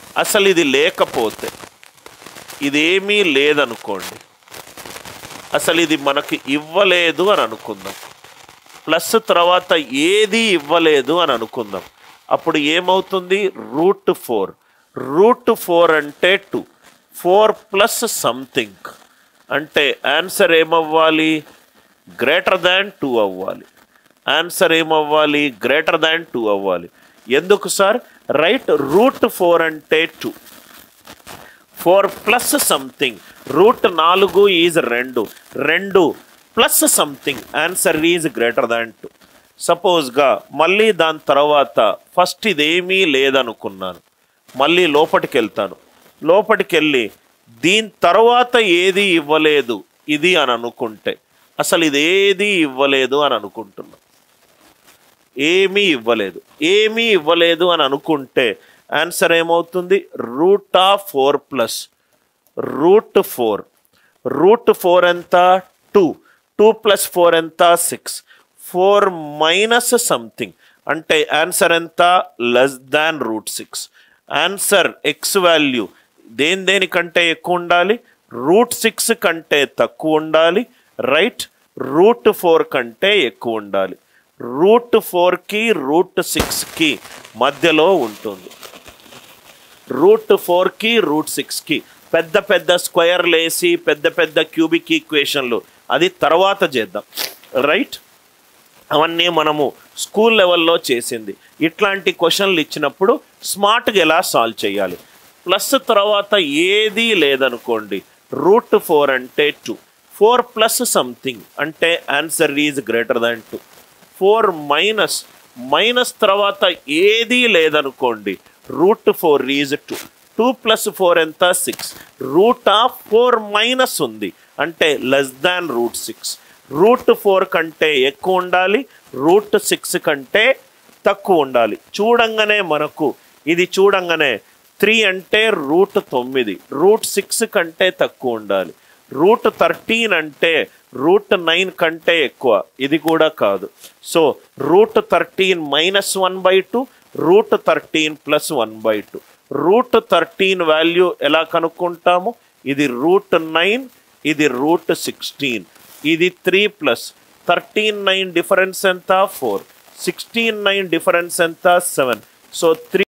అసలు ఇది లేకపోతే ఇదేమీ లేదనుకోండి అసలు ఇది మనకి ఇవ్వలేదు అని అనుకుందాం ప్లస్ తర్వాత ఏది ఇవ్వలేదు అని అనుకుందాం అప్పుడు ఏమవుతుంది రూట్ ఫోర్ రూట్ ఫోర్ అంటే టూ ఫోర్ ప్లస్ సంథింగ్ అంటే ఆన్సర్ ఏమవ్వాలి గ్రేటర్ దాన్ టూ అవ్వాలి ఆన్సర్ ఏమవ్వాలి గ్రేటర్ దాన్ టూ అవ్వాలి ఎందుకు సార్ రైట్ రూట్ ఫోర్ అంటే two four plus something root నాలుగు ఈజ్ రెండు రెండు plus something answer is greater than two సపోజ్గా మళ్ళీ దాని తర్వాత ఫస్ట్ ఇదేమీ లేదనుకున్నాను మళ్ళీ లోపలికి వెళ్తాను లోపలికి వెళ్ళి దీని తర్వాత ఏది ఇవ్వలేదు ఇది అని అనుకుంటే అసలు ఇది ఏది ఇవ్వలేదు అని అనుకుంటున్నా ఏమీ ఇవ్వలేదు ఏమీ ఇవ్వలేదు అని అనుకుంటే ఆన్సర్ ఏమవుతుంది root of four plus root four root four ఎంత టూ టూ ప్లస్ ఫోర్ ఎంత సిక్స్ ఫోర్ మైనస్ సంథింగ్ అంటే ఆన్సర్ ఎంత less than root six answer X value దేని దేనికంటే ఎక్కువ ఉండాలి రూట్ సిక్స్ కంటే తక్కువ ఉండాలి రైట్ రూట్ ఫోర్ కంటే ఎక్కువ ఉండాలి రూట్ ఫోర్కి రూట్ సిక్స్కి మధ్యలో ఉంటుంది రూట్ ఫోర్కి రూట్ సిక్స్కి పెద్ద పెద్ద స్క్వేర్లు వేసి పెద్ద పెద్ద క్యూబిక్ ఈక్వేషన్లు అది తర్వాత చేద్దాం రైట్ అవన్నీ మనము స్కూల్ లెవెల్లో చేసింది ఇట్లాంటి క్వశ్చన్లు ఇచ్చినప్పుడు స్మార్ట్గా ఎలా సాల్వ్ చేయాలి ప్లస్ తర్వాత ఏదీ లేదనుకోండి రూట్ ఫోర్ అంటే టూ ఫోర్ ప్లస్ సంథింగ్ అంటే answer is greater than two four minus minus తర్వాత ఏదీ లేదనుకోండి root four is two two plus four ఎంత six root of four minus ఉంది అంటే less than root six root four కంటే ఎక్కువ ఉండాలి రూట్ సిక్స్ కంటే తక్కువ ఉండాలి చూడంగానే మనకు ఇది చూడంగానే త్రీ అంటే రూట్ తొమ్మిది రూట్ సిక్స్ కంటే తక్కువ ఉండాలి రూట్ థర్టీన్ అంటే రూట్ నైన్ కంటే ఎక్కువ ఇది కూడా కాదు so root thirteen minus one by two root thirteen plus one by two root thirteen value ఎలా కనుక్కుంటాము ఇది రూట్ నైన్ ఇది రూట్ సిక్స్టీన్ ఇది three plus thirteen nine difference ఎంత ఫోర్ సిక్స్టీన్ నైన్ డిఫరెన్స్ ఎంత సెవెన్ సో త్రీ